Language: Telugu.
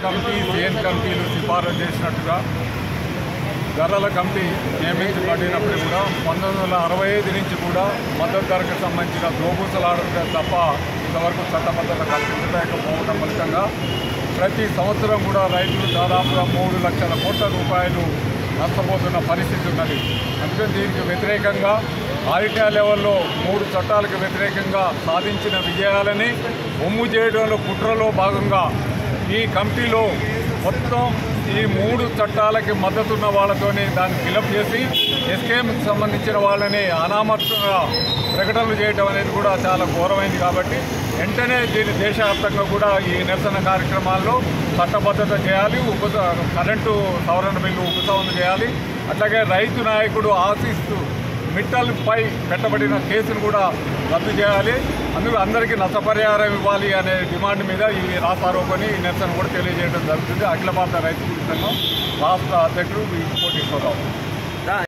కమిటీ సిఎన్ కమిటీలు సిఫారసు చేసినట్టుగా ధరల కమిటీ నియమించబడినప్పుడు కూడా పంతొమ్మిది వందల అరవై ఐదు నుంచి కూడా మద్దతు ధరకు సంబంధించిన దోబూసలాడటం తప్ప ఇంతవరకు చట్టబద్ధత కల్పించలేకపోవడం ఫలితంగా ప్రతి సంవత్సరం కూడా రైతులు దాదాపుగా మూడు లక్షల కోట్ల రూపాయలు నష్టపోతున్న పరిస్థితి ఉన్నది అందుకని దీనికి వ్యతిరేకంగా ఆల్ ఇండియా లెవెల్లో మూడు చట్టాలకు వ్యతిరేకంగా సాధించిన విజయాలని ఒమ్ము చేయడంలో కుట్రలో భాగంగా ఈ కమిటీలో మొత్తం ఈ మూడు చట్టాలకి మద్దతున్న వాళ్ళతోనే దాన్ని ఫిలప్ చేసి ఎస్కేఎంకి సంబంధించిన వాళ్ళని అనామర్తంగా ప్రకటనలు చేయడం అనేది కూడా చాలా ఘోరమైంది కాబట్టి వెంటనే దీన్ని దేశవ్యాప్తంగా కూడా ఈ నిరసన కార్యక్రమాల్లో చట్టబద్ధత చేయాలి ఉప కరెంటు సవరణ బిల్లు ఉపసంహరణ చేయాలి అట్లాగే రైతు నాయకుడు ఆశిస్తూ మిట్టల్ పై పెట్టబడిన కేసును కూడా రద్దు చేయాలి అందుకు అందరికీ నష్టపరిహారం ఇవ్వాలి అనే డిమాండ్ మీద ఈ రాస్తారోపని ఈ నిరసన కూడా తెలియజేయడం జరుగుతుంది అఖిల భారత రైతు సంఘం రాష్ట్ర అధ్యక్షుడు వి కోటేశ్వరరావు